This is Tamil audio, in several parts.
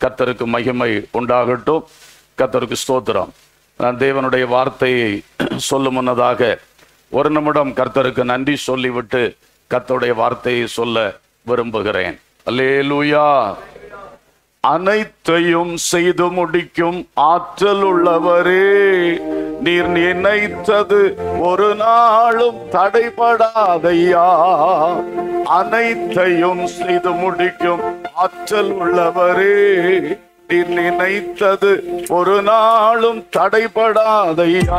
கர்த்தருக்கு மகிமை உண்டாகட்டும் கர்த்தருக்கு ஸ்தோத்திரம் நான் தேவனுடைய வார்த்தையை சொல்லும் முன்னதாக ஒரு நிமிடம் கர்த்தருக்கு நன்றி சொல்லிவிட்டு கர்த்தருடைய வார்த்தையை சொல்ல விரும்புகிறேன் அல்லேலூயா அனைத்தையும் செய்து முடிக்கும் ஆற்றல் உள்ளவரே நீர் நினைத்தது ஒரு நாளும் தடைபடாதையா அனைத்தையும் செய்து முடிக்கும் ஆற்றல் உள்ளவரே நீர் நினைத்தது ஒரு நாளும் தடைபடாதையா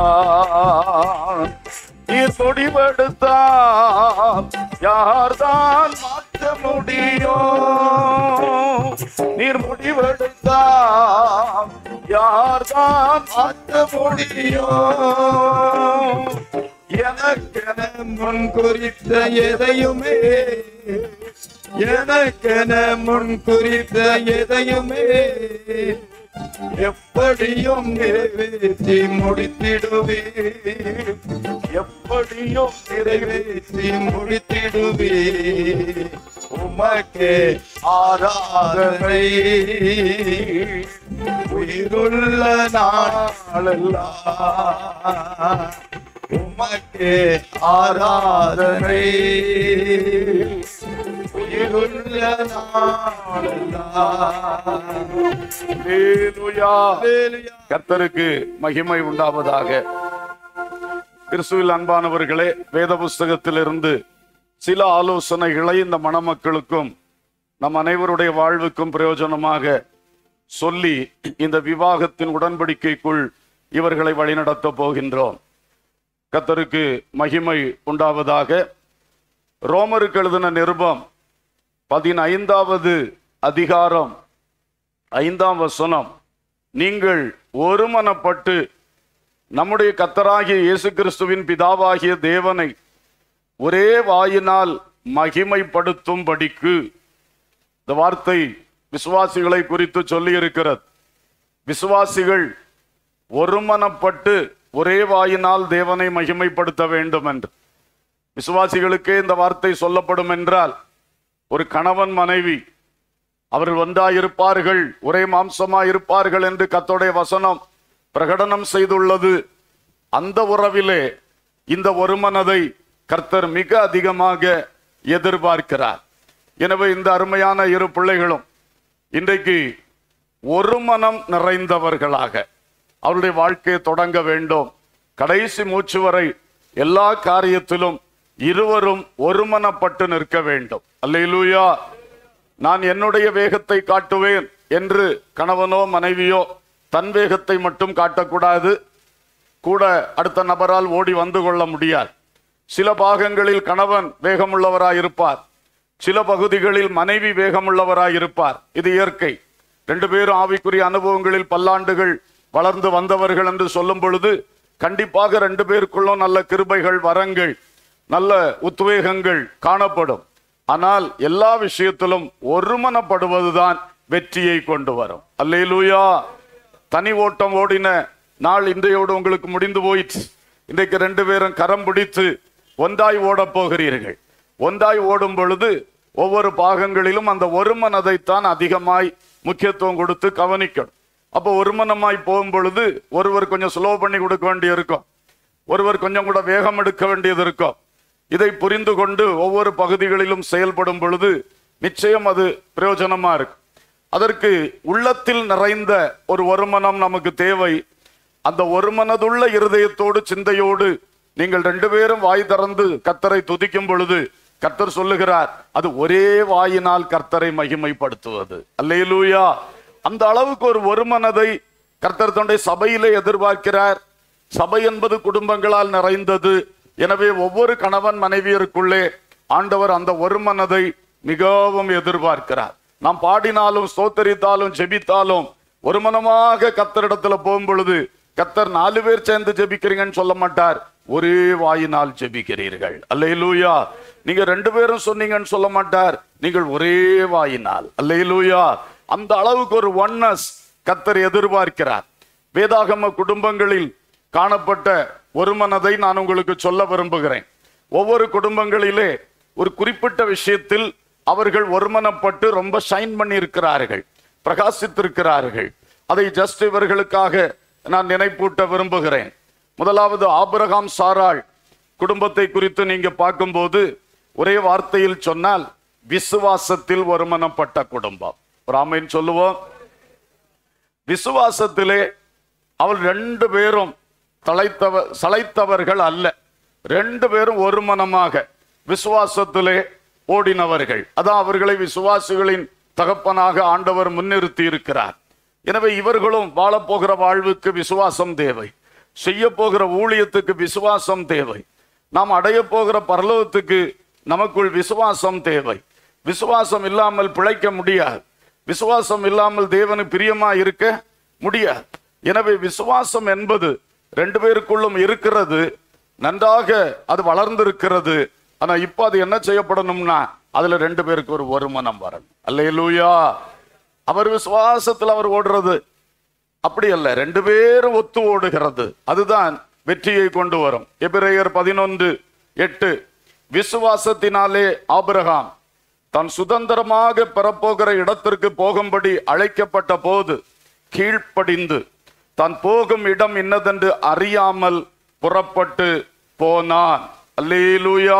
நீர் முடிவெடுத்தால் யார்தான் மாற்ற முடியும் நீர் முடிவெடுத்தால் யார்தான் மாற்ற முடியும் எனக்கென முன் குறித்த எதையுமே எனக்கென முன் குறித்த எதையுமே எப்படியும் நிறைவேற்றி முடித்திடுவே எப்படியும் நிறைவேற்றி முடித்திடுவே உமக்கே ஆராதனை உயிருள்ள நாளெல்லாம் உமக்கே ஆராதனை உயிருள்ள நாளெல்லாம் அல்லேலூயா. ஹalleluya. கர்த்தருக்கு மகிமை உண்டாவதாக கிறிஸ்துவில் அன்பானவர்களே வேத புஸ்தகத்திலிருந்து சில ஆலோசனைகளை இந்த மணமக்களுக்கும் நம் அனைவருடைய வாழ்வுக்கும் பிரயோஜனமாக சொல்லி இந்த விவாகத்தின் உடன்படிக்கைக்குள் இவர்களை வழிநடத்த போகின்றோம் கர்த்தருக்கு மகிமை உண்டாவதாக ரோமருக்கு எழுதின நிருபம் பதினைந்தாவது அதிகாரம் ஐந்தாம் வசனம் நீங்கள் ஒருமனப்பட்டு நம்முடைய கத்தராகிய இயேசு கிறிஸ்துவின் பிதாவாகிய தேவனை ஒரே வாயினால் மகிமைப்படுத்தும்படிக்கு இந்த வார்த்தை விசுவாசிகளை குறித்து சொல்லி இருக்கிறது விசுவாசிகள் ஒருமனப்பட்டு ஒரே வாயினால் தேவனை மகிமைப்படுத்த வேண்டும் என்று விசுவாசிகளுக்கே இந்த வார்த்தை சொல்லப்படும் என்றால் ஒரு கணவன் மனைவி அவர்கள் ஒன்றாயிருப்பார்கள் ஒரே மாம்சமாய் இருப்பார்கள் என்று கத்தோடைய வசனம் பிரகடனம் செய்துள்ளது அந்த உறவிலே இந்த ஒருமனதை கர்த்தர் மிக அதிகமாக எதிர்பார்க்கிறார் எனவே இந்த அருமையான இரு பிள்ளைகளும் இன்றைக்கு ஒரு மனம் நிறைந்தவர்களாக அவருடைய வாழ்க்கையை தொடங்க வேண்டும் கடைசி மூச்சு வரை எல்லா காரியத்திலும் இருவரும் ஒருமனப்பட்டு நிற்க வேண்டும் அல்லேலூயா நான் என்னுடைய வேகத்தை காட்டுவேன் என்று கணவனோ மனைவியோ தன் வேகத்தை மட்டும் காட்டக்கூடாது கூட அடுத்த நபரால் ஓடி வந்து கொள்ள முடியாது சில பாகங்களில் கணவன் வேகமுள்ளவராய் இருப்பார் சில பகுதிகளில் மனைவி வேகமுள்ளவராய் இருப்பார் இது இயற்கை ரெண்டு பேரும் ஆவிக்குரிய அனுபவங்களில் பல்லாண்டுகள் வளர்ந்து வந்தவர்கள் என்று சொல்லும் பொழுது கண்டிப்பாக ரெண்டு பேருக்குள்ளும் நல்ல கிருபைகள் வரங்கள் நல்ல உத்வேகங்கள் காணப்படும் ஆனால் எல்லா விஷயத்திலும் ஒருமனப்படுவதுதான் வெற்றியை கொண்டு வரும் அல்லேலூயா தனி ஓட்டம் ஓடின நாள் இன்றையோடு உங்களுக்கு முடிந்து போயிற்று இன்றைக்கு ரெண்டு பேரும் கரம் பிடித்து ஒன்றாய் ஓடப் போகிறீர்கள் ஒன்றாய் ஓடும் பொழுது ஒவ்வொரு பாகங்களிலும் அந்த ஒருமனதைத்தான் அதிகமாய் முக்கியத்துவம் கொடுத்து கவனிக்கணும் அப்போ ஒருமனமாய் போகும் பொழுது ஒருவர் கொஞ்சம் ஸ்லோ பண்ணி கொடுக்க வேண்டிய இருக்கும் ஒருவர் கொஞ்சம் கூட வேகம் எடுக்க வேண்டியது இருக்கும் இதை புரிந்து கொண்டு ஒவ்வொரு பகுதிகளிலும் செயல்படும் பொழுது நிச்சயம் அது பிரயோஜனமா இருக்கு அதற்கு உள்ளத்தில் நிறைந்த ஒரு ஒருமனம் நமக்கு தேவை அந்த ஒருமனதுள்ள இருதயத்தோடு சிந்தையோடு நீங்கள் ரெண்டு பேரும் வாய் திறந்து கத்தரை துதிக்கும் பொழுது கர்த்தர் சொல்லுகிறார் அது ஒரே வாயினால் கர்த்தரை மகிமைப்படுத்துவது அல்லேலூயா அந்த அளவுக்கு ஒரு ஒருமனதை கர்த்தர் தன்னுடைய சபையிலே எதிர்பார்க்கிறார் சபை என்பது குடும்பங்களால் நிறைந்தது எனவே ஒவ்வொரு கணவன் மனைவியருக்குள்ளே ஆண்டவர் அந்த ஒருமனதை மிகவும் எதிர்பார்க்கிறார் நாம் பாடினாலும் ஸ்தோத்தரித்தாலும் ஜெபித்தாலும் ஒரு மனமாக கத்தரிடத்துல போகும் பொழுது கத்தர் நாலு பேர் சேர்ந்து ஜெபிக்கிறீங்கன்னு சொல்ல மாட்டார் ஒரே வாயினால் ஜெபிக்கிறீர்கள் அல்லேலூயா நீங்க ரெண்டு பேரும் சொன்னீங்கன்னு சொல்ல மாட்டார் நீங்கள் ஒரே வாயினால் அல்லேலூயா அந்த அளவுக்கு ஒரு ஒன்னஸ் கத்தர் எதிர்பார்க்கிறார் வேதாகம குடும்பங்களில் காணப்பட்ட ஒரு மனதை நான் உங்களுக்கு சொல்ல விரும்புகிறேன் ஒவ்வொரு குடும்பங்களிலே ஒரு குறிப்பிட்ட விஷயத்தில் அவர்கள் ஒருமனப்பட்டு ரொம்ப ஷைன் பண்ணி இருக்கிறார்கள் பிரகாசித்திருக்கிறார்கள் அதை ஜஸ்ட் இவர்களுக்காக நான் நினைப்பூட்ட விரும்புகிறேன் முதலாவது ஆபிரகாம் சாராள் குடும்பத்தை குறித்து நீங்க பார்க்கும்போது ஒரே வார்த்தையில் சொன்னால் விசுவாசத்தில் ஒருமனப்பட்ட குடும்பம் ஒரு ஆமைன்னு சொல்லுவோம் விசுவாசத்திலே அவள் ரெண்டு பேரும் தலைத்தவ சளைத்தவர்கள் அல்ல ரெண்டு பேரும் ஒரு மனமாக விசுவாசத்திலே ஓடினவர்கள் அதான் அவர்களை விசுவாசிகளின் தகப்பனாக ஆண்டவர் முன்னிறுத்தி இருக்கிறார் எனவே இவர்களும் வாழப்போகிற வாழ்வுக்கு விசுவாசம் தேவை செய்ய போகிற ஊழியத்துக்கு விசுவாசம் தேவை நாம் அடைய போகிற பரலோகத்துக்கு நமக்குள் விசுவாசம் தேவை விசுவாசம் இல்லாமல் பிழைக்க முடியாது விசுவாசம் இல்லாமல் தேவனு பிரியமா இருக்க முடியாது எனவே விசுவாசம் என்பது ரெண்டு பேருக்குள்ளும் இருக்கிறது நன்றாக அது வளர்ந்திருக்கிறது ஆனா இப்ப அது என்ன செய்யப்படணும்னா அதுல ரெண்டு பேருக்கு ஒரு ஒருமனம் வரணும் அல்லேலூயா அவர் விசுவாசத்தில் அவர் ஓடுறது அப்படி அல்ல ரெண்டு பேரும் ஒத்து ஓடுகிறது அதுதான் வெற்றியை கொண்டு வரும் எபிரேயர் பதினொன்று எட்டு விசுவாசத்தினாலே ஆபிரகாம் தான் சுதந்திரமாக பெறப்போகிற இடத்திற்கு போகும்படி அழைக்கப்பட்ட போது கீழ்ப்படிந்து தான் போகும் இடம் இன்னதென்று அறியாமல் புறப்பட்டு போனான் அல்லேலூயா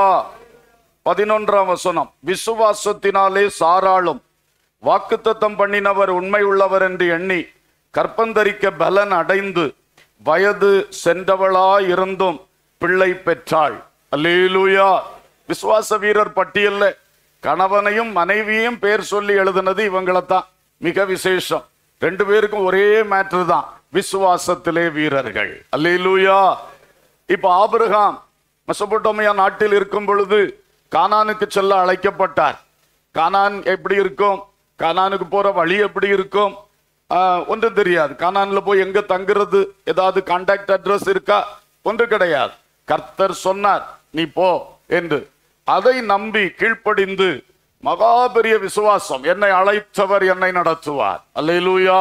பதினொன்றாம் வசனம் விசுவாசத்தினாலே சாராளும் வாக்குத்தத்தம் பண்ணினவர் உண்மை உள்ளவர் என்று எண்ணி கற்பந்தரிக்க பலன் அடைந்து வயது சென்றவளாய் இருந்தும் பிள்ளை பெற்றாள் அல்லேலூயா விசுவாச வீரர் பட்டியல்ல கணவனையும் மனைவியையும் பேர் சொல்லி எழுதுனது இவங்களைத்தான் மிக விசேஷம் ரெண்டு பேருக்கும் ஒரே மேட்ரு தான் விசுவாசத்திலே வீரர்கள் அல்லேலூயா இப்ப ஆபிரகாம் மெசபொட்டோமியா நாட்டில் இருக்கும் பொழுது கானானுக்கு செல்ல அழைக்கப்பட்டார் கானான் எப்படி இருக்கும் கானானுக்கு போற வழி எப்படி இருக்கும் ஆஹ், ஒன்றும் தெரியாது கானான்ல போய் எங்க தங்குறது ஏதாவது கான்டாக்ட் அட்ரஸ் இருக்கா ஒன்று கிடையாது கர்த்தர் சொன்னார் நீ போ என்று அதை நம்பி கீழ்ப்படிந்து மகா பெரிய விசுவாசம் என்னை அழைத்தவர் என்னை நடத்துவார் அல்லேலூயா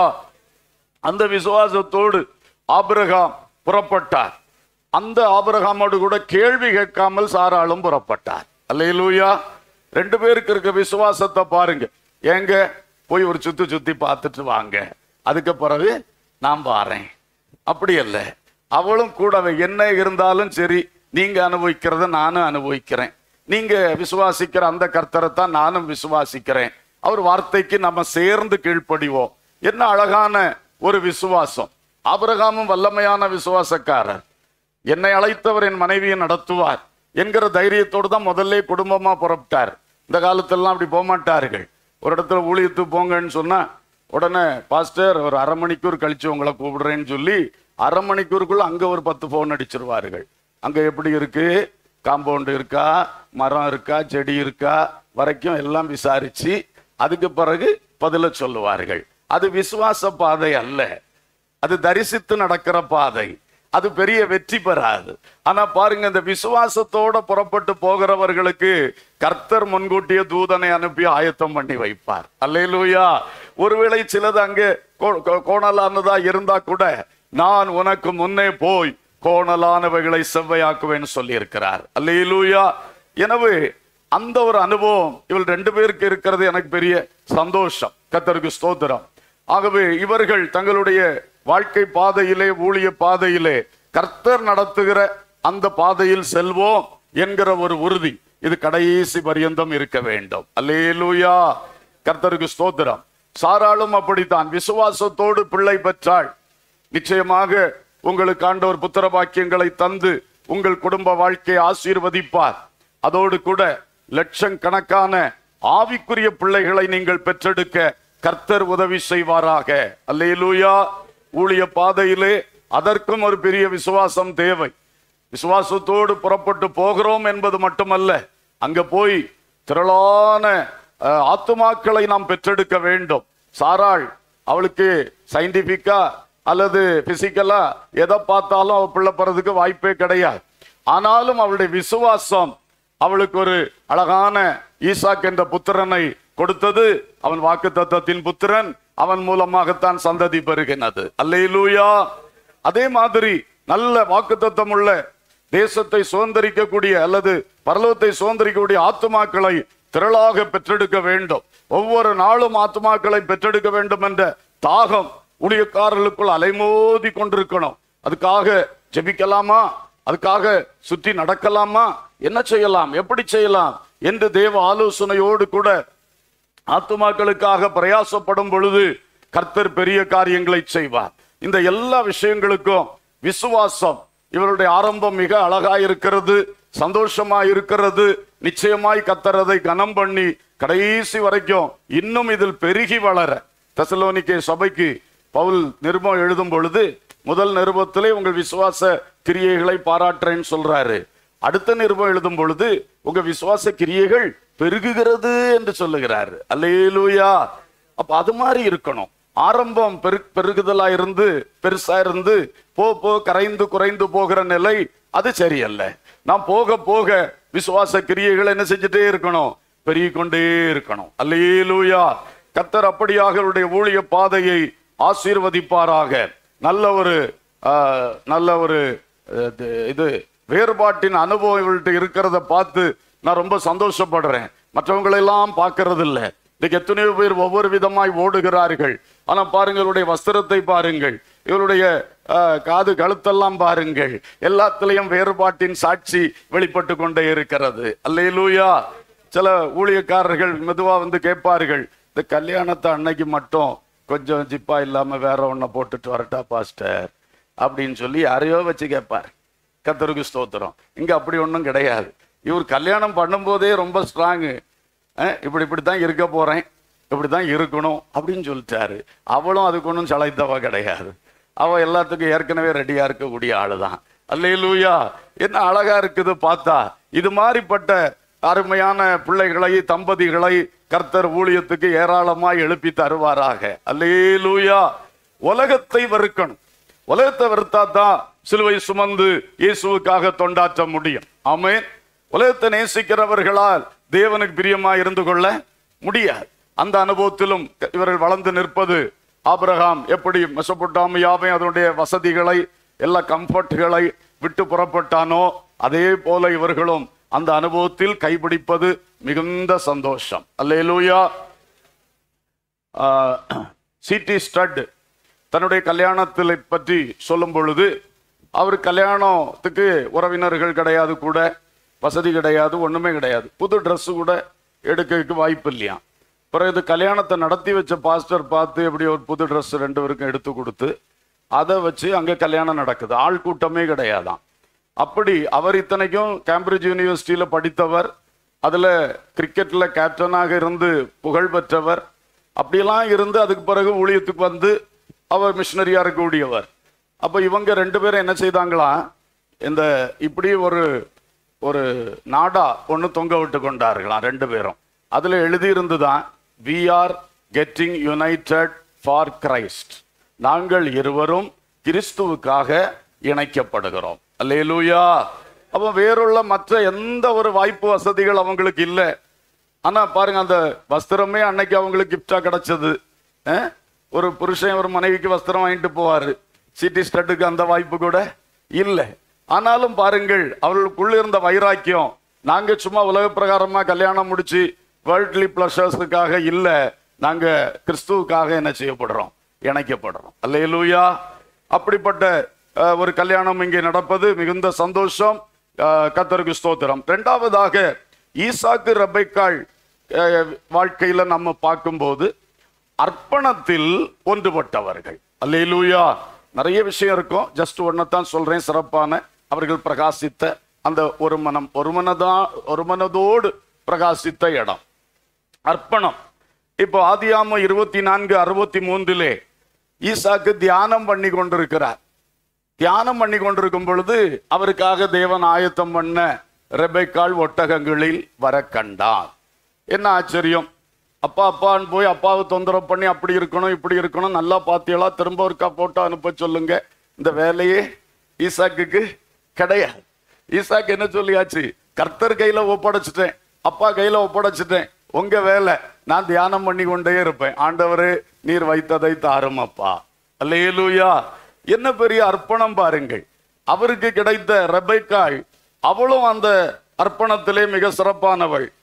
அந்த விசுவாசத்தோடு ஆபிரகாம் புறப்பட்டார் அந்த ஆபிரகாமோடு கூட கேள்வி கேட்காமல் சாராளும் புறப்பட்டார் அல்லேலூயா ரெண்டு பேருக்கு இருக்க விசுவாசத்தை பாருங்க ஏங்க போய் ஒரு சுத்தி சுத்தி பார்த்துட்டு வாங்க அதுக்கு பிறகு நான் பாறேன் அப்படி அல்ல அவளும் கூடவே என்ன இருந்தாலும் சரி நீங்க அனுபவிக்கிறத நானும் அனுபவிக்கிறேன் நீங்க விசுவாசிக்கிற அந்த கர்த்தரை தான் நானும் விசுவாசிக்கிறேன் அவர் வார்த்தைக்கு நம்ம சேர்ந்து கீழ்ப்படிவோம் என்ன அழகான ஒரு விசுவாசம் ஆபிரகாமும் வல்லமையான விசுவாசக்காரர் என்னை அழைத்தவர் என் மனைவியை நடத்துவார் என்கிற தைரியத்தோடு தான் முதல்ல குடும்பமா புறப்பட்டார் இந்த காலத்திலலாம் அப்படி போக மாட்டார்கள் ஒரு இடத்துல ஊழியத்துக்கு போங்கன்னு சொன்னா உடனே பாஸ்டர் ஒரு அரை மணிக்கூர் கழிச்சு உங்களை கூப்பிடுறேன்னு சொல்லி அரை மணிக்கூருக்குள்ள அங்க ஒரு பத்து போன் அடிச்சிருவார்கள் அங்க எப்படி இருக்கு காம்பவுண்ட் இருக்கா மரம் இருக்கா செடி இருக்கா வரைக்கும் எல்லாம் விசாரிச்சு அதுக்கு பிறகு பதில சொல்லுவார்கள் அது விசுவாச பாதை அல்ல அது தரிசித்து நடக்கிற பாதை அது பெரிய வெற்றி பெறாது ஆனா பாருங்க இந்த விசுவாசத்தோட புறப்பட்டு போகிறவர்களுக்கு கர்த்தர் முன்கூட்டிய தூதனை அனுப்பி ஆயத்தம் பண்ணி வைப்பார் அல்லேலூயா ஒருவேளை சிலது அங்கே கோ- கோ- கோணலானதா இருந்தா கூட நான் உனக்கு முன்னே போய் கோணலானவைகளை செவ்வையாக்குவேன்னு சொல்லி இருக்கிறார் அல்லேலூயா எனவே அந்த ஒரு அனுபவம் இவள் ரெண்டு பேருக்கு இருக்கிறது எனக்கு பெரிய சந்தோஷம் கர்த்தருக்கு ஸ்தோத்திரம் ஆகவே இவர்கள் தங்களுடைய வாழ்க்கை பாதையிலே ஊழிய பாதையிலே கர்த்தர் நடத்துகிற அந்த பாதையில் செல்வோம் என்கிற ஒரு உறுதி இது கடைசி பரியந்தம் இருக்க வேண்டும் அல்லேலூயா கர்த்தருக்கு ஸ்தோத்திரம் சாராளும் அப்படித்தான் விசுவாசத்தோடு பிள்ளை பெற்றாள் நிச்சயமாக உங்களுக்கு ஆண்டவர் புத்திர பாக்கியங்களை தந்து உங்கள் குடும்ப வாழ்க்கையை ஆசீர்வதிப்பார் அதோடு கூட லட்சக்கணக்கான ஆவிக்குரிய பிள்ளைகளை நீங்கள் பெற்றெடுக்க கர்த்தர் உதவி செய்வாராக அல்லேலூயா ஊழிய பாதையிலே அதற்கும் ஒரு பெரிய விசுவாசம் தேவை விசுவாசத்தோடு புறப்பட்டு போகிறோம் என்பது மட்டுமல்ல அங்க போய் திரளான அஹ், ஆத்துமாக்களை நாம் பெற்றெடுக்க வேண்டும் சாராள் அவளுக்கு சயின்டிபிக்கா அல்லது பிசிக்கலா எதை பார்த்தாலும் அவ பிள்ளை பெறதுக்கு வாய்ப்பே கிடையாது ஆனாலும் அவளுடைய விசுவாசம் அவளுக்கு ஒரு அழகான ஈசாக் என்ற புத்திரனை கொடுத்தது அவன் வாக்கு தத்தத்தின் புத்திரன் அவன் மூலமாகத்தான் சந்ததி பெறுகின்றது அல்லேலூயா அதே மாதிரி நல்ல வாக்குத்தத்தம் உள்ள தேசத்தை சுதந்திரிக்கக்கூடிய அல்லது பரலோகத்தை சுதந்திரிக்கக்கூடிய ஆத்துமாக்களை திரளாக பெற்றெடுக்க வேண்டும் ஒவ்வொரு நாளும் ஆத்மாக்களை பெற்றெடுக்க வேண்டும் என்ற தாகம் ஊழியக்காரர்களுக்குள் அலைமோதி கொண்டிருக்கணும் அதுக்காக ஜெபிக்கலாமா அதுக்காக சுற்றி நடக்கலாமா என்ன செய்யலாம் எப்படி செய்யலாம் என்று தேவ ஆலோசனையோடு கூட ஆத்துமாக்களுக்காக பிரயாசப்படும் பொழுது கர்த்தர் பெரிய காரியங்களை செய்வார் இந்த எல்லா விஷயங்களுக்கும் விசுவாசம் இவருடைய ஆரம்பம் மிக அழகா இருக்கிறது சந்தோஷமா இருக்கிறது நிச்சயமாய் கத்தரதை கனம் பண்ணி கடைசி வரைக்கும் இன்னும் இதில் பெருகி வளர தெசலோனிக்கே சபைக்கு பவுல் நிருபம் எழுதும் பொழுது முதல் நிருபத்திலே உங்கள் விசுவாச கிரியைகளை பாராட்டுறேன்னு சொல்றாரு அடுத்த நிருபம் எழுதும் பொழுது உங்க விசுவாச கிரியைகள் பெருகுகிறது என்று சொல்லுகிறாரு அல்லேலூயா அப்ப அது மாதிரி இருக்கணும் ஆரம்பம் பெரு பெருகுதலா இருந்து பெருசா இருந்து போ போ கரைந்து குறைந்து போகிற நிலை அது சரியல்ல நாம் போக போக விசுவாச கிரியைகள் என்ன செஞ்சுட்டே இருக்கணும் பெருகி கொண்டே இருக்கணும் அல்லேலூயா கத்தர் அப்படியாக அவருடைய ஊழிய பாதையை ஆசீர்வதிப்பாராக நல்ல ஒரு ஆஹ், நல்ல ஒரு அஹ், இது- இது வேறுபாட்டின் அனுபவம் இவள்கிட்ட இருக்கிறத பார்த்து நான் ரொம்ப சந்தோஷப்படுறேன் மற்றவங்களெல்லாம் பார்க்கறது இல்ல இன்னைக்கு எத்தனையோ பேர் ஒவ்வொரு விதமாய் ஓடுகிறார்கள் ஆனா பாருங்க இவருடைய வஸ்திரத்தை பாருங்கள் இவருடைய ஆஹ், காது கழுத்தெல்லாம் பாருங்கள் எல்லாத்திலையும் வேறுபாட்டின் சாட்சி வெளிப்பட்டு கொண்டே இருக்கிறது அல்லேலூயா சில ஊழியக்காரர்கள் மெதுவா வந்து கேட்பார்கள் இந்த கல்யாணத்தை அன்னைக்கு மட்டும் கொஞ்சம் ஜிப்பா இல்லாம வேற ஒன்ன போட்டுட்டு வரட்டா பாஸ்டர் அப்படின்னு சொல்லி யாரையோ வச்சு கேட்பார் கத்தருக்கு ஸ்தோத்திரம் இங்க அப்படி ஒன்றும் கிடையாது இவர் கல்யாணம் பண்ணும்போதே ரொம்ப ஸ்ட்ராங்கு இப்படி இப்படி தான் இருக்க போறேன் இப்படி தான் இருக்கணும் அப்படின்னு சொல்லிட்டாரு அவளும் அதுக்கு ஒன்றும் சளைத்தவ கிடையாது அவ எல்லாத்துக்கும் ஏற்கனவே ரெடியா இருக்கக்கூடிய ஆளு தான் அல்லேலூயா என்ன அழகா இருக்குது பார்த்தா இது மாதிரிப்பட்ட அருமையான பிள்ளைகளை தம்பதிகளை கர்த்தர் ஊழியத்துக்கு ஏராளமாய் எழுப்பி தருவாராக அல்லேலூயா உலகத்தை வெறுக்கணும் உலகத்தை வெறுத்தா தான் சிலுவை சுமந்து இயேசுவுக்காக தொண்டாற்ற முடியும் ஆமென் உலகத்தை நேசிக்கிறவர்களால் தேவனுக்கு பிரியமா இருந்து கொள்ள முடியாது அந்த அனுபவத்திலும் இவர்கள் வளர்ந்து நிற்பது ஆபிரகாம் எப்படி மெசபொட்டாமியாவை அதனுடைய வசதிகளை எல்லா கம்ஃபர்ட்களை விட்டு புறப்பட்டானோ அதே போல இவர்களும் அந்த அனுபவத்தில் கைபிடிப்பது மிகுந்த சந்தோஷம் அல்லேலூயா சிடி ஸ்டட் தன்னுடைய கல்யாணத்தில் பற்றி சொல்லும் பொழுது அவர் கல்யாணத்துக்கு உறவினர்கள் கிடையாது கூட வசதி கிடையாது ஒண்ணுமே கிடையாது புது Dress கூட எடுக்கிறதுக்கு வாய்ப்பு இல்லையா பிறகு இது கல்யாணத்தை நடத்தி வச்ச பாஸ்டர் பார்த்து எப்படி ஒரு புது Dress ரெண்டு பேருக்கும் எடுத்து கொடுத்து அதை வச்சு அங்கே கல்யாணம் நடக்குது ஆள் கூட்டமே கிடையாதாம் அப்படி அவர் இத்தனைக்கும் கேம்பிரிட்ஜ் யூனிவர்சிட்டியில படித்தவர் அதுல கிரிக்கெட்ல கேப்டனாக இருந்து புகழ் பெற்றவர் அப்படியெல்லாம் இருந்து அதுக்கு பிறகு ஊழியத்துக்கு வந்து அவர் மிஷினரியா இருக்கக்கூடியவர் அப்ப இவங்க ரெண்டு பேரும் என்ன செய்தாங்களாம் இந்த இப்படி ஒரு ஒரு நாடா ஒன்று தொங்க விட்டு கொண்டார்களாம் ரெண்டு பேரும் அதுல எழுதியிருந்துதான் we are getting united for Christ நாங்கள் இருவரும் கிறிஸ்துவுக்காக இணைக்கப்படுகிறோம் அல்லேலூயா அப்ப வேறுள்ள மற்ற எந்த ஒரு வாய்ப்பு வசதிகள் அவங்களுக்கு இல்லை ஆனா பாருங்க அந்த வஸ்திரமே அன்னைக்கு அவங்களுக்கு கிஃப்டா கிடைச்சது அஹ்? ஒரு புருஷன் ஒரு மனைவிக்கு வஸ்திரம் வாங்கிட்டு போவாரு சிட்டி ஸ்டட்டுக்கு அந்த வாய்ப்பு கூட இல்லை ஆனாலும் பாருங்கள் அவர்களுக்குள்ள இருந்த வைராக்கியம் நாங்க சும்மா உலக பிரகாரமா கல்யாணம் முடிச்சு வேர்ல்ட்லி பிளஷர்ஸுக்காக இல்ல நாங்க கிறிஸ்துவுக்காக என்ன செய்யப்படுறோம் இணைக்கப்படுறோம் அல்லேலூயா அப்படிப்பட்ட அஹ், ஒரு கல்யாணம் இங்கே நடப்பது மிகுந்த சந்தோஷம் அஹ், கர்த்தருக்கு ஸ்தோத்திரம் இரண்டாவதாக ஈசாக்கு ரபைக்காள் அஹ், வாழ்க்கையில நம்ம பார்க்கும்போது அர்ப்பணத்தில் ஒன்றுபட்டவர்கள் அல்லேலூயா நிறைய விஷயம் இருக்கும் ஜஸ்ட் ஒன்னதான் சொல்றேன் சிறப்பான அவர்கள் பிரகாசித்த அந்த ஒரு மனம் ஒரு மனதா ஒரு மனதோடு பிரகாசித்த இடம் அர்ப்பணம் இப்போ ஆதியாம இருபத்தி நான்கு அறுபத்தி மூன்றிலே ஈசாக்கு தியானம் பண்ணி கொண்டிருக்கிறார் தியானம் பண்ணி கொண்டிருக்கும் பொழுது அவருக்காக தேவன் ஆயத்தம் பண்ண ரெபெக்காள் ஒட்டகங்களில் வர கண்டான் என்ன ஆச்சரியம் அப்பா அப்பான்னு போய் அப்பாவை தொந்தரவு பண்ணி அப்படி இருக்கணும் இப்படி இருக்கணும் நல்லா பாத்தியலா திரும்ப ஒருக்கா போட்டோ அனுப்ப சொல்லுங்க இந்த வேலையே ஈசாக்குக்கு கிடையாது ஈசாக்கு என்ன சொல்லியாச்சு கர்த்தர் கையில ஒப்படைச்சிட்டேன் அப்பா கையில ஒப்படைச்சிட்டேன் உங்க வேலை நான் தியானம் பண்ணி கொண்டே இருப்பேன் ஆண்டவரே நீர் வைத்ததை தாரும் அப்பா அல்லேலூயா என்ன பெரிய அர்ப்பணம் பாருங்கள் அவருக்கு கிடைத்த ரெபைக்காள் அவளும் அந்த அர்ப்பணத்திலே மிக சிறப்பானவள்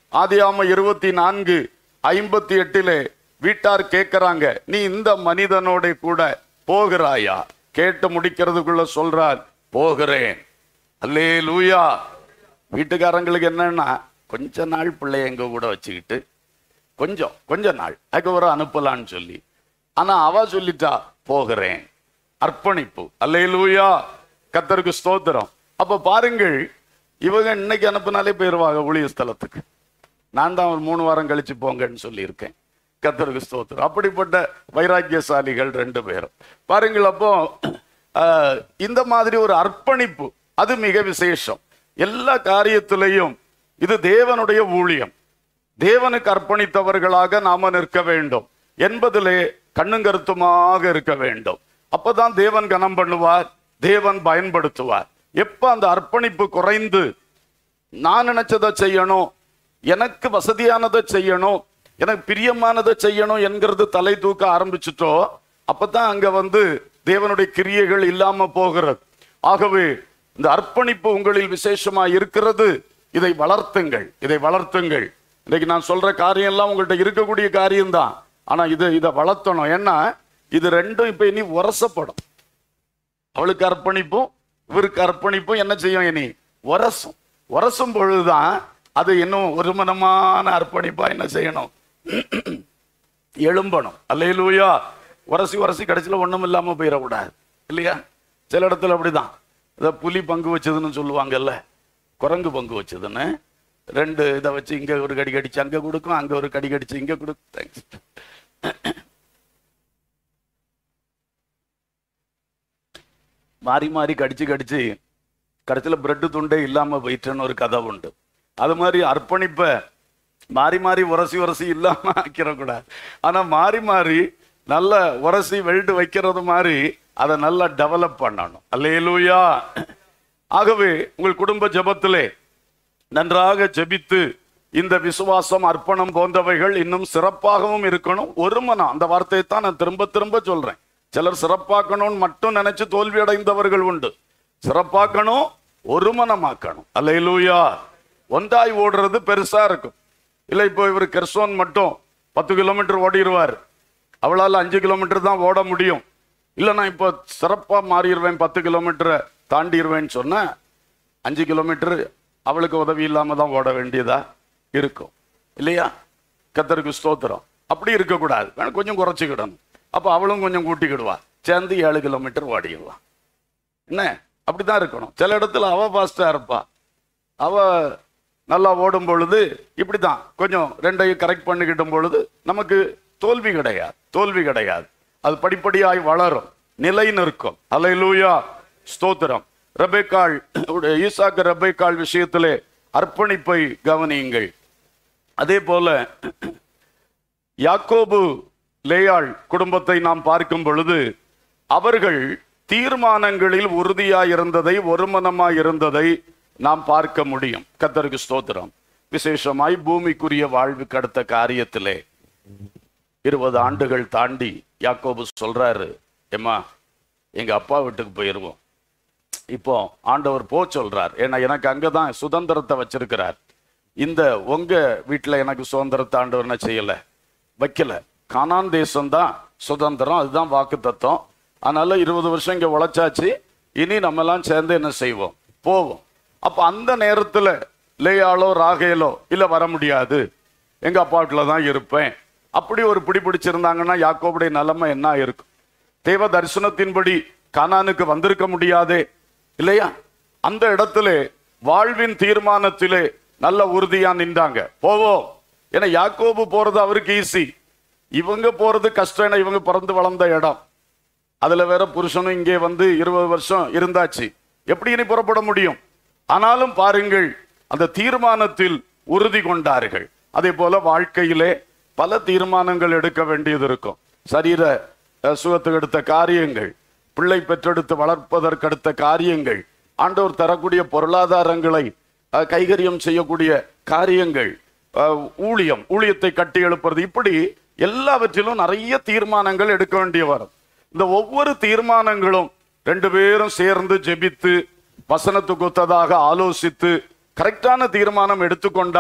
ஆதியாம இருபத்தி நான்கு ஐம்பத்தி எட்டிலே வீட்டார் கேட்கறாங்க நீ இந்த மனிதனோட கூட போகிறாயா கேட்டு முடிக்கிறதுக்குள்ள சொல்றார் போகிறேன் அல்லே லூயா வீட்டுக்காரங்களுக்கு என்னன்னா கொஞ்ச நாள் பிள்ளைய எங்க கூட வச்சுக்கிட்டு கொஞ்சம் கொஞ்ச நாள் அதுக்கப்புறம் அனுப்பலான்னு சொல்லி ஆனா அவ சொல்லிட்டா போகிறேன் அர்ப்பணிப்பு அல்லேலூயா கத்தருக்கு ஸ்தோத்திரம் அப்ப பாருங்கள் இவங்க இன்னைக்கு அனுப்புனாலே போயிருவாங்க ஊழிய ஸ்தலத்துக்கு நான் தான் ஒரு மூணு வாரம் கழிச்சு போங்கன்னு சொல்லியிருக்கேன் கத்தருக்கு ஸ்தோத்திரம் அப்படிப்பட்ட வைராக்கியசாலிகள் ரெண்டு பேரும் பாருங்கள் அப்போ ஆஹ், இந்த மாதிரி ஒரு அர்ப்பணிப்பு அது மிக விசேஷம் எல்லா காரியத்திலையும் இது தேவனுடைய ஊழியம் தேவனுக்கு அர்ப்பணித்தவர்களாக நாம நிற்க வேண்டும் என்பதிலே கண்ணும் கருத்துமாக இருக்க வேண்டும் அப்பதான் தேவன் கனம் பண்ணுவார் தேவன் பயன்படுத்துவார் எப்ப அந்த அர்ப்பணிப்பு குறைந்து நான் நினைச்சதை செய்யணும் எனக்கு வசதியானதை செய்யணும் எனக்கு பிரியமானதை செய்யணும் என்கிறது தலை தூக்க ஆரம்பிச்சுட்டோ அப்பதான் அங்க வந்து தேவனுடைய கிரியைகள் இல்லாம போகிறது ஆகவே இந்த அர்ப்பணிப்பு உங்களில் விசேஷமா இருக்கிறது இதை வளர்த்துங்கள் இதை வளர்த்துங்கள் இன்னைக்கு நான் சொல்ற காரியம் எல்லாம் உங்கள்ட்ட இருக்கக்கூடிய காரியம்தான் ஆனா இதை இதை வளர்த்தணும் ஏன்னா இது ரெண்டும் இப்ப இனி உரசப்படும் அவளுக்கு அர்ப்பணிப்பும் இவருக்கு அர்ப்பணிப்பும் என்ன செய்யும் இனி உரசும் உரசும் பொழுதுதான் அது இன்னும் ஒரு மனமான அர்ப்பணிப்பா என்ன செய்யணும் எழும்பணும் அல்லையிலூயா உரசி உரசி கடைசியில் ஒண்ணும் இல்லாம போயிடக்கூடாது இல்லையா சில இடத்துல அப்படிதான் இதை புலி பங்கு வச்சதுன்னு சொல்லுவாங்கல்ல குரங்கு பங்கு வச்சதுன்னு ரெண்டு இதை வச்சு இங்க ஒரு கடி கடிச்சு அங்க கொடுக்கும் அங்க ஒரு கடி கடிச்சு இங்க கொடுக்கும் தேங்க்ஸ் மாறி மாறி கடிச்சு கடிச்சு கடைசியில் பிரெட்டு துண்டே இல்லாம போயிட்டுன்னு ஒரு கதை உண்டு அது மாதிரி அர்ப்பணிப்ப மாறி மாறி உரசி உரசி இல்லாம ஆக்கிடக்கூடாது ஆனா மாறி மாறி நல்ல உரசி வெல்டு வைக்கிறது மாதிரி அதை நல்லா டெவலப் பண்ணணும் அல்லேலூயா ஆகவே உங்கள் குடும்ப ஜெபத்திலே நன்றாக ஜெபித்து இந்த விசுவாசம் அர்ப்பணம் போன்றவைகள் இன்னும் சிறப்பாகவும் இருக்கணும் ஒரு மனம் அந்த வார்த்தையை தான் நான் திரும்ப திரும்ப சொல்றேன் சிலர் சிறப்பாக்கணும்னு மட்டும் நினைச்சு தோல்வி அடைந்தவர்கள் உண்டு சிறப்பாக்கணும் ஒரு மனமாக்கணும் அல்லையிலூயா ஒன்றாய் ஓடுறது பெருசா இருக்கும் இல்லை இப்போ இவர் கெர்சோன் மட்டும் பத்து கிலோமீட்டர் ஓடிடுவார் அவளால் அஞ்சு கிலோமீட்டர் தான் ஓட முடியும் இல்லை நான் இப்போ சிறப்பாக மாறிடுவேன் பத்து கிலோமீட்டரை தாண்டிடுவேன்னு சொன்னா அஞ்சு கிலோமீட்டர் அவளுக்கு உதவி இல்லாம தான் ஓட வேண்டியதா இருக்கும் இல்லையா கத்தருக்கு ஸ்தோத்திரம் அப்படி இருக்கக்கூடாது வேணும் கொஞ்சம் குறைச்சிக்கிடணும் அப்போ அவளும் கொஞ்சம் கூட்டிக்கிடுவா சேர்ந்து ஏழு கிலோமீட்டர் ஓடிடுவான் என்ன அப்படிதான் இருக்கணும் சில இடத்துல அவ ஃபாஸ்டா இருப்பா அவ நல்லா ஓடும் பொழுது இப்படிதான் கொஞ்சம் ரெண்டையும் கரெக்ட் பண்ணிக்கிட்டும் பொழுது நமக்கு தோல்வி கிடையாது தோல்வி கிடையாது அது படிப்படியாய் வளரும் நிலை நிற்கும் அலையிலூயா ஸ்தோத்திரம் ரபேக்காள் உடைய ஈசாக்கு ரபேக்காள் விஷயத்திலே அர்ப்பணிப்பை கவனியுங்கள் அதே போல யாக்கோபு லேயாள் குடும்பத்தை நாம் பார்க்கும் பொழுது அவர்கள் தீர்மானங்களில் உறுதியாய் இருந்ததை ஒருமனமாய் இருந்ததை நாம் பார்க்க முடியும் கத்தருக்கு ஸ்தோத்திரம் விசேஷமாய் பூமிக்குரிய வாழ்வுக்கு அடுத்த காரியத்திலே இருபது ஆண்டுகள் தாண்டி யாக்கோபு சொல்றாரு ஏம்மா எங்க அப்பா வீட்டுக்கு போயிருவோம் இப்போ ஆண்டவர் போ சொல்றார் ஏன்னா எனக்கு அங்கதான் சுதந்திரத்தை வச்சிருக்கிறார் இந்த உங்க வீட்டுல எனக்கு சுதந்திரத்தை ஆண்டவர் என்ன செய்யல வைக்கல கானான் தேசம் தான் சுதந்திரம் அதுதான் வாக்கு தத்துவம் அதனால இருபது வருஷம் இங்க உழைச்சாச்சு இனி நம்ம எல்லாம் சேர்ந்து என்ன செய்வோம் போவோம் அப்ப அந்த நேரத்துல லேயாளோ ராகேலோ இல்ல வர முடியாது எங்க அப்பா வீட்டுல தான் இருப்பேன் அப்படி ஒரு பிடி பிடிச்சிருந்தாங்கன்னா யாக்கோபுடைய நிலைமை என்ன இருக்கும் தேவ தரிசனத்தின்படி கானானுக்கு வந்திருக்க முடியாதே இல்லையா அந்த இடத்துல வாழ்வின் தீர்மானத்திலே நல்ல உறுதியா நின்றாங்க போவோம் ஏன்னா யாக்கோபு போறது அவருக்கு ஈஸி இவங்க போறது கஷ்டம் ஏன்னா இவங்க பிறந்து வளர்ந்த இடம் அதுல வேற புருஷனும் இங்கே வந்து இருபது வருஷம் இருந்தாச்சு எப்படி இனி புறப்பட முடியும் ஆனாலும் பாருங்கள் அந்த தீர்மானத்தில் உறுதி கொண்டார்கள் அதே போல வாழ்க்கையிலே பல தீர்மானங்கள் எடுக்க வேண்டியது இருக்கும் சரீர அஹ், சுகத்துக்கு எடுத்த காரியங்கள் பிள்ளை பெற்றெடுத்து வளர்ப்பதற்கு அடுத்த காரியங்கள் ஆண்டவர் தரக்கூடிய பொருளாதாரங்களை அஹ், கைகரியம் செய்யக்கூடிய காரியங்கள் அஹ், ஊழியம் ஊழியத்தை கட்டி எழுப்புறது இப்படி எல்லாவற்றிலும் நிறைய தீர்மானங்கள் எடுக்க வேண்டிய வரும் இந்த ஒவ்வொரு தீர்மானங்களும் ரெண்டு பேரும் சேர்ந்து ஜெபித்து வசனத்துக்கு ஒத்ததாக ஆலோசித்து கரெக்டான தீர்மானம் எடுத்துக்கொண்டால்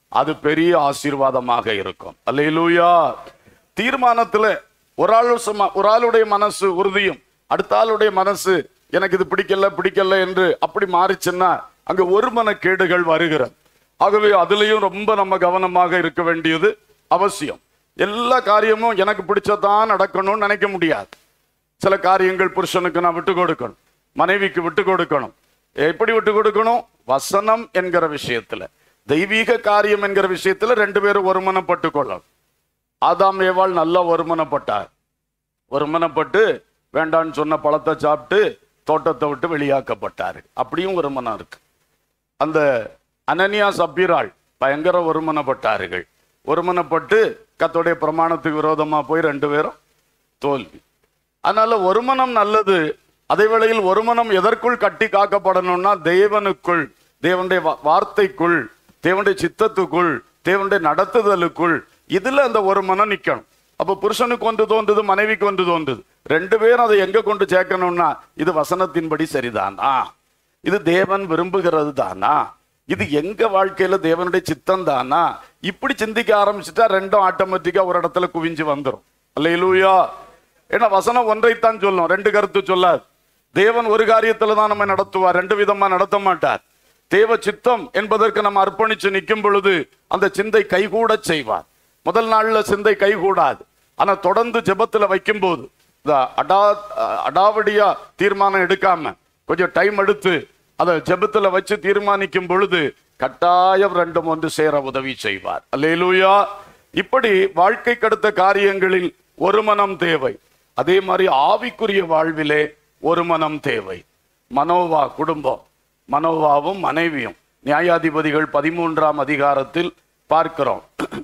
அது பெரிய ஆசீர்வாதமாக இருக்கும் அல்லேலூயா தீர்மானத்துல ஒரு ஆள் சும்மா- ஒரு ஆளுடைய மனசு உறுதியும் அடுத்த ஆளுடைய மனசு எனக்கு இது பிடிக்கல பிடிக்கல என்று அப்படி மாறிச்சுன்னா அங்க ஒரு மனக்கேடுகள் வருகிறது ஆகவே அதுலயும் ரொம்ப நம்ம கவனமாக இருக்க வேண்டியது அவசியம் எல்லா காரியமும் எனக்கு பிடிச்சதான் நடக்கணும்னு நினைக்க முடியாது சில காரியங்கள் புருஷனுக்கு நான் விட்டு கொடுக்கணும் மனைவிக்கு விட்டு கொடுக்கணும் எப்படி விட்டு கொடுக்கணும் வசனம் என்கிற விஷயத்துல தெய்வீக காரியம் என்கிற விஷயத்துல ரெண்டு பேரும் ஒருமனப்பட்டு கொள்ளணும் ஆதாம் ஏவாள் நல்லா ஒருமனப்பட்டார் ஒருமனப்பட்டு வேண்டான்னு சொன்ன பழத்தை சாப்பிட்டு தோட்டத்தை விட்டு வெளியாக்கப்பட்டாரு அப்படியும் ஒருமனம் இருக்கு அந்த அனனியா சப்பீராள் பயங்கர ஒருமனப்பட்டார்கள் ஒருமனப்பட்டு கத்தோடைய பிரமாணத்துக்கு விரோதமா போய் ரெண்டு பேரும் தோல்வி அதனால ஒருமனம் நல்லது அதே வேளையில் ஒருமனம் எதற்குள் கட்டி காக்கப்படணும்னா தேவனுக்குள் தேவனுடைய வா- வார்த்தைக்குள் தேவனுடைய சித்தத்துக்குள் தேவனுடைய நடத்துதலுக்குள் இதுல அந்த ஒரு மனம் நிக்கணும் அப்ப புருஷனுக்கு ஒன்று தோன்றுது மனைவிக்கு ஒன்று தோன்றுது ரெண்டு பேரும் அதை எங்க கொண்டு சேர்க்கணும்னா இது வசனத்தின்படி சரிதானா இது தேவன் விரும்புகிறது தானா இது எங்க வாழ்க்கையில தேவனுடைய சித்தம் தானா இப்படி சிந்திக்க ஆரம்பிச்சுட்டா ரெண்டும் ஆட்டோமேட்டிக்கா ஒரு இடத்துல குவிஞ்சு வந்துரும் அல்லையிலூயா ஏன்னா வசனம் ஒன்றைத்தான் சொல்லும் ரெண்டு கருத்து சொல்லாது தேவன் ஒரு காரியத்துல தான் நம்ம நடத்துவார் ரெண்டு விதமா நடத்த மாட்டார் தேவ சித்தம் என்பதற்கு நம்ம அர்ப்பணிச்சு நிற்கும் பொழுது அந்த சிந்தை கைகூடச் செய்வார் முதல் நாள்ல சிந்தை கைகூடாது ஆனா தொடர்ந்து ஜெபத்துல வைக்கும்போது இந்த அடா அடாவடியா தீர்மானம் எடுக்காம கொஞ்சம் டைம் எடுத்து அதை ஜெபத்துல வச்சு தீர்மானிக்கும் பொழுது கட்டாயம் ரெண்டும் ஒன்று சேர உதவி செய்வார் அல்லேலூயா இப்படி வாழ்க்கைக்கு அடுத்த காரியங்களில் ஒரு மனம் தேவை அதே மாதிரி ஆவிக்குரிய வாழ்விலே ஒரு மனம் தேவை மனோவா குடும்பம் மனோவாவும் மனைவியும் நியாயாதிபதிகள் பதிமூன்றாம் அதிகாரத்தில் பார்க்கிறோம்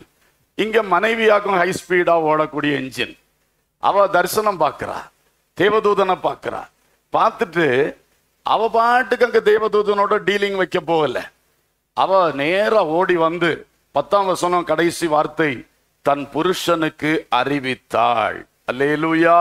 இங்க மனைவியாக்கும் ஹை ஸ்பீடா ஓடக்கூடிய என்ஜின் அவ தரிசனம் பார்க்கிறா தேவதூதனை பார்க்கிறா பார்த்துட்டு அவ பாட்டுக்கு அங்க தேவதூதனோட டீலிங் வைக்க போகல அவ நேரா ஓடி வந்து பத்தாம் வசனம் கடைசி வார்த்தை தன் புருஷனுக்கு அறிவித்தாள் அல்லேலூயா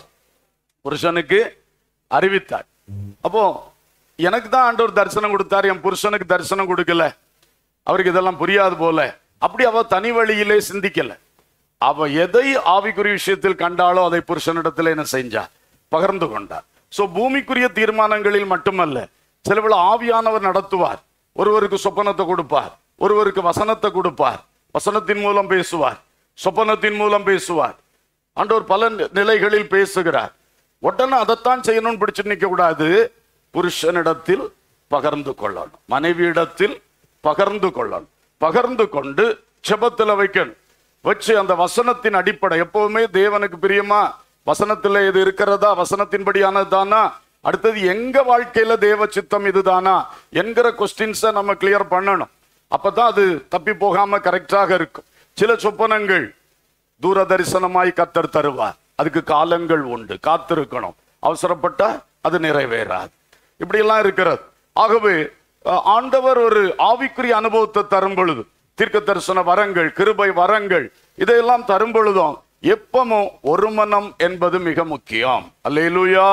புருஷனுக்கு அறிவித்தாள் அப்போ எனக்கு தான் ஆண்டவர் தரிசனம் கொடுத்தார் என் புருஷனுக்கு தரிசனம் கொடுக்கல அவருக்கு இதெல்லாம் புரியாது போல அப்படி அவ தனி வழியிலே சிந்திக்கல அவ எதை ஆவிக்குரிய விஷயத்தில் கண்டாலோ அதை புருஷனிடத்தில் என்ன செஞ்சா பகிர்ந்து கொண்டார் சோ பூமிக்குரிய தீர்மானங்களில் மட்டுமல்ல சிலவில் ஆவியானவர் நடத்துவார் ஒருவருக்கு சொப்பனத்தை கொடுப்பார் ஒருவருக்கு வசனத்தை கொடுப்பார் வசனத்தின் மூலம் பேசுவார் சொப்பனத்தின் மூலம் பேசுவார் ஆண்டவர் பல நி- நிலைகளில் பேசுகிறார் உடனே அதைத்தான் செய்யணும்னு பிடிச்சு நிக்க கூடாது புருஷனிடத்தில் பகிர்ந்து கொள்ளணும் மனைவியிடத்தில் பகிர்ந்து கொள்ளணும் பகிர்ந்து கொண்டு செபத்துல வைக்கணும் வச்சு அந்த வசனத்தின் அடிப்படை எப்பவுமே தேவனுக்கு பிரியமா வசனத்துல இது இருக்கிறதா வசனத்தின்படியானதுதானா அடுத்தது எங்க வாழ்க்கையில தேவ சித்தம் இதுதானா என்கிற கொஸ்டின்ஸை நம்ம கிளியர் பண்ணணும் அப்பதான் அது தப்பி போகாம கரெக்டாக இருக்கும் சில சொப்பனங்கள் தூர தரிசனமாய் கத்தர் தருவார் அதுக்கு காலங்கள் உண்டு காத்திருக்கணும் அவசரப்பட்டா அது நிறைவேறாது இப்படியெல்லாம் இருக்கிறது ஆகவே அஹ், ஆண்டவர் ஒரு ஆவிக்குரிய அனுபவத்தை தரும் பொழுது தீர்க்க தரிசன வரங்கள் கிருபை வரங்கள் இதையெல்லாம் தரும் பொழுதும் எப்பவும் ஒரு மனம் என்பது மிக முக்கியம் அல்லேலூயா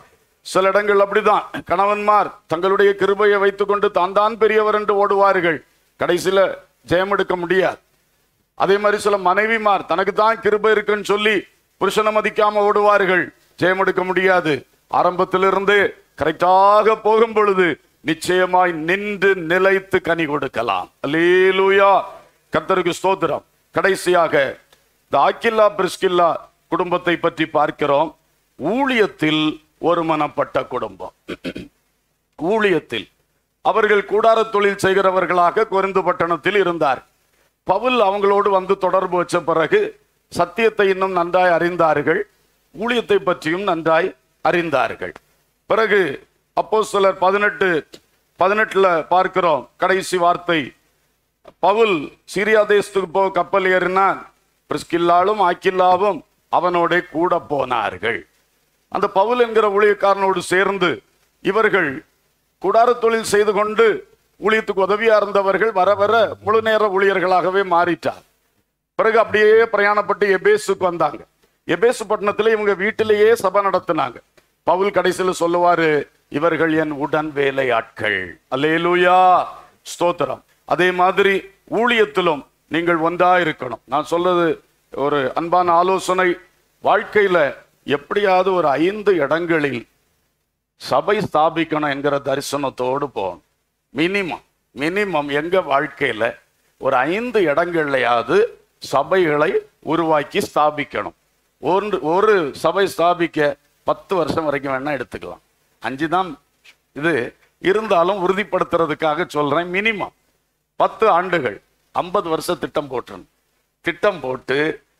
சில இடங்கள் அப்படிதான் கணவன்மார் தங்களுடைய கிருபையை வைத்துக்கொண்டு தான் தான் பெரியவர் என்று ஓடுவார்கள் கடைசியில ஜெயம் எடுக்க முடியாது அதே மாதிரி சில மனைவிமார் தனக்கு தான் கிருபை இருக்குன்னு சொல்லி புருஷனை மதிக்காம ஓடுவார்கள் ஜெயம் எடுக்க முடியாது ஆரம்பத்திலிருந்து கரெக்டாக போகும் பொழுது நிச்சயமாய் நின்று நிலைத்து கனி கொடுக்கலாம் அல்லேலூயா கர்த்தருக்கு ஸ்தோத்திரம் கடைசியாக இந்த ஆக்கில்லா பிரிஸ்கில்லா குடும்பத்தை பற்றி பார்க்கிறோம் ஊழியத்தில் ஒருமனப்பட்ட குடும்பம் ஊழியத்தில் அவர்கள் கூடார தொழில் செய்கிறவர்களாக கொரிந்து பட்டணத்தில் இருந்தார் பவுல் அவங்களோடு வந்து தொடர்பு வச்ச பிறகு சத்தியத்தை இன்னும் நன்றாய் அறிந்தார்கள் ஊழியத்தை பற்றியும் நன்றாய் அறிந்தார்கள் பிறகு அப்போ சிலர் பதினெட்டு பதினெட்டுல பார்க்கிறோம் கடைசி வார்த்தை பவுல் சீரியா தேசத்துக்கு போக கப்பல் ஏறினான் பிரிஸ்கில்லாலும் ஆக்கில்லாவும் அவனோட கூட போனார்கள் அந்த பவுல் என்கிற ஊழியக்காரனோடு சேர்ந்து இவர்கள் குடார தொழில் செய்து கொண்டு ஊழியத்துக்கு உதவியா இருந்தவர்கள் வர வர முழு நேர ஊழியர்களாகவே மாறிட்டார் பிறகு அப்படியே பிரயாணப்பட்டு எபேசுக்கு வந்தாங்க எபேசு பட்டணத்துல இவங்க வீட்டிலேயே சபை நடத்தினாங்க பவுல் கடைசியில சொல்லுவாரு இவர்கள் என் உடன் வேலை ஆட்கள் அல்லேலூயா ஸ்தோத்திரம் அதே மாதிரி ஊழியத்திலும் நீங்கள் ஒன்றா இருக்கணும் நான் சொல்றது ஒரு அன்பான ஆலோசனை வாழ்க்கையில எப்படியாவது ஒரு ஐந்து இடங்களில் சபை ஸ்தாபிக்கணும் என்கிற தரிசனத்தோடு போகணும் மினிமம் மினிமம் எங்க வாழ்க்கையில ஒரு ஐந்து இடங்கள்லயாவது சபைகளை உருவாக்கி ஸ்தாபிக்கணும் ஒன்று ஒரு சபை ஸ்தாபிக்க பத்து வருஷம் வரைக்கும் வேணா எடுத்துக்கலாம் அஞ்சு தான் இது இருந்தாலும் உறுதிப்படுத்துறதுக்காக சொல்றேன் மினிமம் பத்து ஆண்டுகள் ஐம்பது வருஷம் திட்டம் போட்டுருணும் திட்டம் போட்டு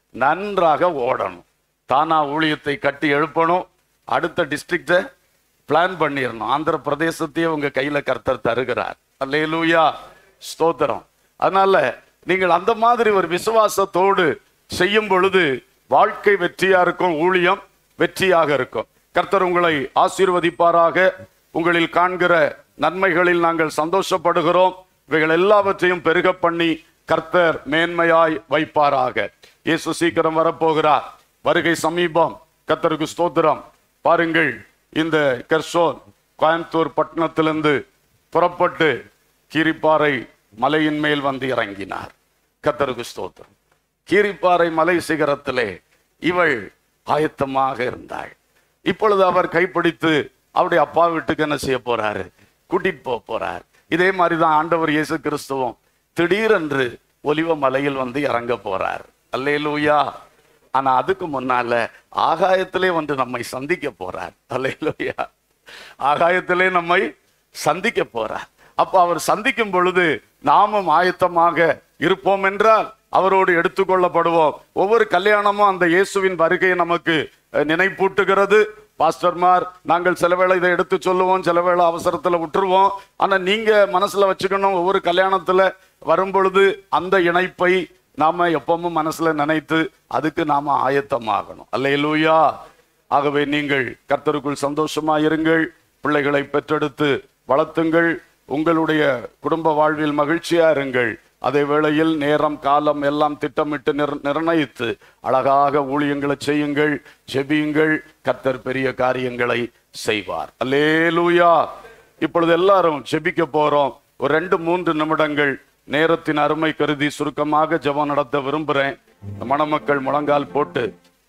நன்றாக ஓடணும் தானா ஊழியத்தை கட்டி எழுப்பணும் அடுத்த டிஸ்ட்ரிக்டை பிளான் பண்ணிடணும் ஆந்திர பிரதேசத்தையே உங்க கையில கர்த்தர் தருகிறார் அல்லேலூயா ஸ்தோத்திரம் அதனால நீங்கள் அந்த மாதிரி ஒரு விசுவாசத்தோடு செய்யும் பொழுது வாழ்க்கை வெற்றியா இருக்கும் ஊழியம் வெற்றியாக இருக்கும் கர்த்தர் உங்களை ஆசீர்வதிப்பாராக உங்களில் காண்கிற நன்மைகளில் நாங்கள் சந்தோஷப்படுகிறோம் இவைகள் எல்லாவற்றையும் பெருக பண்ணி கர்த்தர் மேன்மையாய் வைப்பாராக இயேசு சீக்கிரம் வரப்போகிறார் வருகை சமீபம் கர்த்தருக்கு ஸ்தோத்திரம் பாருங்கள் இந்த கெர்சோன் கோயம்புத்தூர் பட்டணத்திலிருந்து புறப்பட்டு கீரிப்பாறை மலையின் மேல் வந்து இறங்கினார் கர்த்தருக்கு ஸ்தோத்திரம் கீரிப்பாறை மலை சிகரத்திலே இவள் ஆயத்தமாக இருந்தாள் இப்பொழுது அவர் கைப்பிடித்து அவருடைய அப்பா வீட்டுக்கு என்ன செய்ய போறாரு கூட்டிட்டு போக போறார் இதே மாதிரிதான் ஆண்டவர் இயேசு கிறிஸ்துவும் திடீரென்று ஒலிவ மலையில் வந்து இறங்க போறார் அல்லேலூயா ஆனா அதுக்கு முன்னால ஆகாயத்திலே வந்து நம்மை சந்திக்க போறார் அல்லேலூயா ஆகாயத்திலே நம்மை சந்திக்க போறார் அப்ப அவர் சந்திக்கும் பொழுது நாமும் ஆயத்தமாக இருப்போம் என்றால் அவரோடு எடுத்துக்கொள்ளப்படுவோம் ஒவ்வொரு கல்யாணமும் அந்த இயேசுவின் வருகையை நமக்கு அஹ், நினைப்பூட்டுகிறது பாஸ்டர்மார் நாங்கள் சில வேளை இதை எடுத்து சொல்லுவோம் சில வேளை அவசரத்துல விட்டுருவோம் ஆனா நீங்க மனசுல வச்சுக்கணும் ஒவ்வொரு கல்யாணத்துல வரும் பொழுது அந்த இணைப்பை நாம எப்பவும் மனசுல நினைத்து அதுக்கு நாம ஆயத்தமாகணும் அல்லேலூயா ஆகவே நீங்கள் கர்த்தருக்குள் சந்தோஷமா இருங்கள் பிள்ளைகளை பெற்றெடுத்து வளர்த்துங்கள் உங்களுடைய குடும்ப வாழ்வில் மகிழ்ச்சியா இருங்கள் அதே வேளையில் நேரம் காலம் எல்லாம் திட்டமிட்டு நிர்- நிர்ணயித்து அழகாக ஊழியங்களை செய்யுங்கள் ஜெபியுங்கள் கர்த்தர் பெரிய காரியங்களை செய்வார் அல்லேலூயா இப்பொழுது எல்லாரும் ஜெபிக்க போறோம் ஒரு ரெண்டு மூன்று நிமிடங்கள் நேரத்தின் அருமை கருதி சுருக்கமாக ஜெபம் நடத்த விரும்புறேன் மணமக்கள் முழங்கால் போட்டு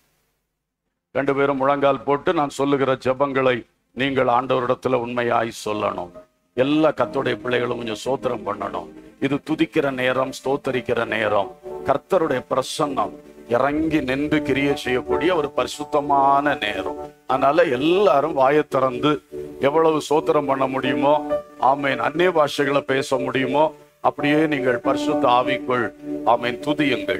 ரெண்டு பேரும் முழங்கால் போட்டு நான் சொல்லுகிற ஜெபங்களை நீங்கள் ஆண்டவரிடத்துல உண்மையாய் சொல்லணும் எல்லா கத்தோடைய பிள்ளைகளும் கொஞ்சம் சோத்திரம் பண்ணணும் இது துதிக்கிற நேரம் ஸ்தோத்தரிக்கிற நேரம் கர்த்தருடைய பிரசன்னம் இறங்கி நின்று கிரிய செய்யக்கூடிய ஒரு பரிசுத்தமான நேரம் அதனால எல்லாரும் வாயை திறந்து எவ்வளவு சோத்திரம் பண்ண முடியுமோ ஆமேன் அந்நிய பாஷைகளை பேச முடியுமோ அப்படியே நீங்கள் பரிசுத்த ஆவிக்குள் ஆமேன் துதியுங்கள்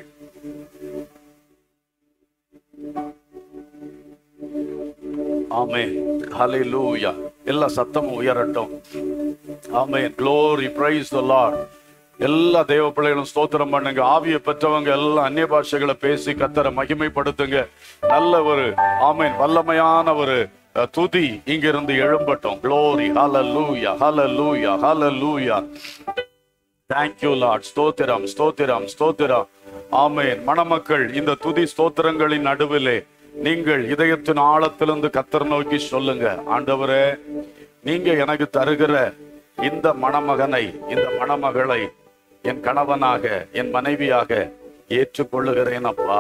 ஆமென் ஹalleluya எல்லா சத்தமும் உயரட்டும் ஆமென் glory praise the lord எல்லா தேவ பிள்ளைகளும் ஸ்தோத்திரம் பண்ணுங்க ஆவியை பெற்றவங்க எல்லாம் அந்நிய பாஷைகளை பேசி கத்தரை மகிமைப்படுத்துங்க நல்ல ஒரு ஆமென் வல்லமையான ஒரு அஹ், துதி இங்கிருந்து எழும்பட்டும் glory hallelujah hallelujah hallelujah thank you Lord ஸ்தோத்திரம் ஸ்தோத்திரம் ஸ்தோத்திரம் ஆமென் மணமக்கள் இந்த துதி ஸ்தோத்திரங்களின் நடுவிலே நீங்கள் இதயத்தின் ஆழத்திலிருந்து கத்தர் நோக்கி சொல்லுங்க ஆண்டவரே நீங்க எனக்கு தருகிற இந்த மணமகனை இந்த மணமகளை என் கணவனாக என் மனைவியாக ஏற்றுக்கொள்ளுகிறேன் அப்பா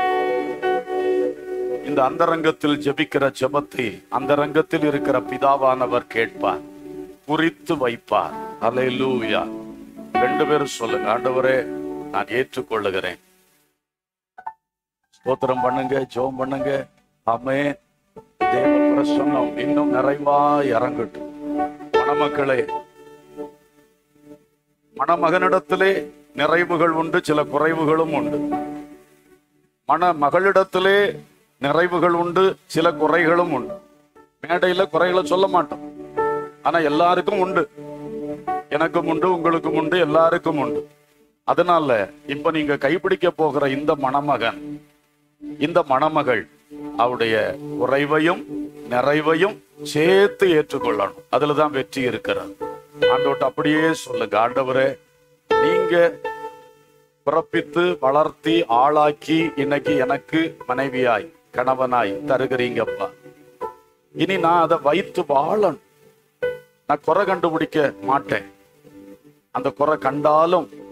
இந்த அந்தரங்கத்தில் ஜெபிக்கிற ஜெபத்தை அந்தரங்கத்தில் இருக்கிற பிதாவானவர் கேட்பார் குறித்து வைப்பார் அல்லேலூயா ரெண்டு பேரும் சொல்லுங்க ஆண்டவரே நான் ஏற்றுக்கொள்ளுகிறேன் ஸ்தோத்திரம் பண்ணுங்க ஜெபம் பண்ணுங்க ஆமே தேவ பிரசன்னம் இன்னும் நிறைவா இறங்கட்டும் மணமக்களே மணமகனிடத்திலே நிறைவுகள் உண்டு சில குறைவுகளும் உண்டு மண மகளிடத்திலே நிறைவுகள் உண்டு சில குறைகளும் உண்டு மேடையில குறைகளை சொல்ல மாட்டோம் ஆனா எல்லாருக்கும் உண்டு எனக்கும் உண்டு உங்களுக்கும் உண்டு எல்லாருக்கும் உண்டு அதனால இப்ப நீங்க கைப்பிடிக்க போகிற இந்த மணமகன் இந்த மணமகள் அவருடைய குறைவையும் நிறைவையும் சேர்த்து ஏற்றுக்கொள்ளணும் அதுலதான் வெற்றி இருக்கிறது ஆண்டோட்ட அப்படியே சொல்லுங்க ஆண்டவரே நீங்க பிறப்பித்து வளர்த்தி ஆளாக்கி இன்னைக்கு எனக்கு மனைவியாய் கணவனாய் தருகிறீங்கப்பா இனி நான் அதை வைத்து வாழணும் நான் குறை கண்டுபிடிக்க மாட்டேன் அந்த குறை கண்டாலும்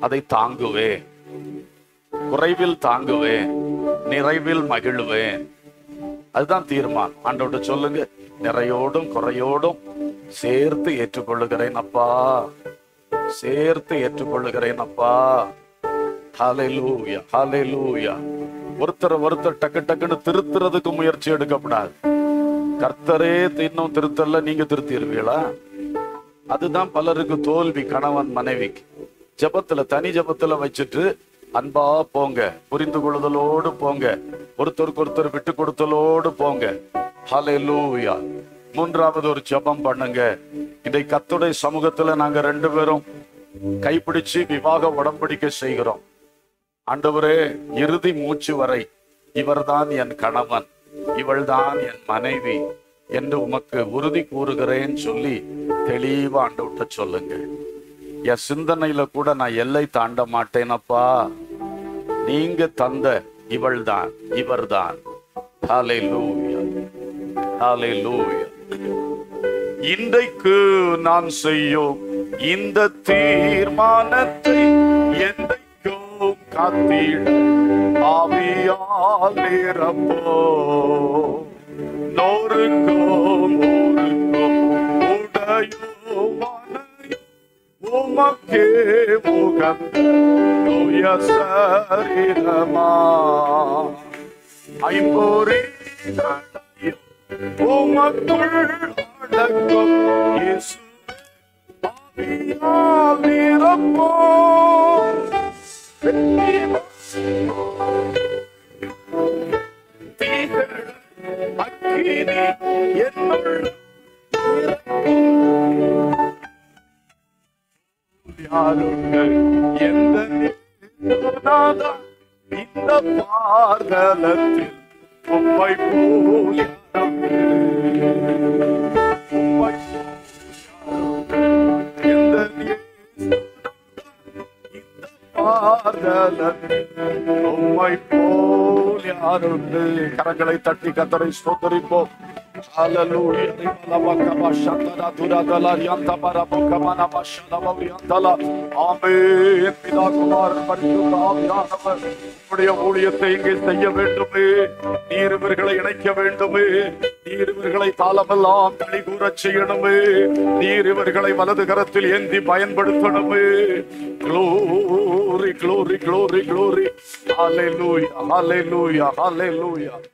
அதை தாங்குவேன் குறைவில் தாங்குவேன் நிறைவில் மகிழ்வேன் அதுதான் தீர்மானம் ஆண்டவர்கிட்ட சொல்லுங்க நிறையோடும் குறையோடும் சேர்த்து ஏற்றுக்கொள்ளுகிறேன் அப்பா சேர்த்து ஏற்றுக்கொள்ளுகிறேன் அப்பா ஹalleluya ஹalleluya ஒருத்தர் ஒருத்தர் டக்கு டக்குன்னு திருத்துறதுக்கு முயற்சி எடுக்கப்படாது கர்த்தரே இன்னும் திருத்தல்ல நீங்க திருத்திடுவீங்களா அதுதான் பலருக்கு தோல்வி கணவன் மனைவிக்கு ஜெபத்துல தனி ஜெபத்துல வச்சுட்டு அன்பா போங்க புரிந்து கொள்ளுதலோடு போங்க ஒருத்தருக்கு ஒருத்தர் விட்டு கொடுத்தலோடு போங்க ஹalleluya மூன்றாவது ஒரு ஜெபம் பண்ணுங்க இதை கத்துடைய சமூகத்துல நாங்க ரெண்டு பேரும் கைப்பிடிச்சு விவாக உடன்படிக்கை செய்கிறோம் ஆண்டவரே இறுதி மூச்சு வரை இவர்தான் என் கணவன் இவள்தான் என் மனைவி என்று உமக்கு உறுதி கூறுகிறேன் சொல்லி தெளிவா ஆண்டவர்கிட்ட சொல்லுங்க என் சிந்தனையில கூட நான் எல்லை தாண்ட மாட்டேனப்பா நீங்க தந்த இவள்தான் இவர்தான் ஹalleluya ஹalleluya இன்றைக்கு நான் செய்யும் இந்த தீர்மானத்தை என்றைக்கும் காத்திட ஆவியால் நிரப்போ நோருக்கும் ஊருக்கும் உடையோவானையும் உமக்கே முகந்த தூய சரீரமா ஐம்பொறி நடையும் உமக்குள் அடக்கும் இயேசு ஆவியால் நிரப்போ தீகட அக்கினி என்னுள் யாருண்டு எந்த நாதா இந்த பார்தலத்தில் உம்மை போல் யாருண்டு? உம்மை எந்த இந்த பார்தலத்தில் உம்மை போல் யாருண்டு கரங்களை தட்டி கத்தரை ஸ்தோத்தரிப்போம் Hallelujah. Ribalabakaba shatara duradala riyantabara bokamana bashalava riyantala. ஆமென். பிதா குமாரன் பரிசுத்த ஆவியானவர் உம்முடைய ஊழியத்தை இங்கே செய்ய வேண்டுமே நீர் இவர்களை இணைக்க வேண்டுமே நீர் இவர்களை காலமெல்லாம் களி கூறச் செய்யணுமே நீர் இவர்களை வலது கரத்தில் ஏந்தி பயன்படுத்தணுமே glory glory glory glory hallelujah hallelujah hallelujah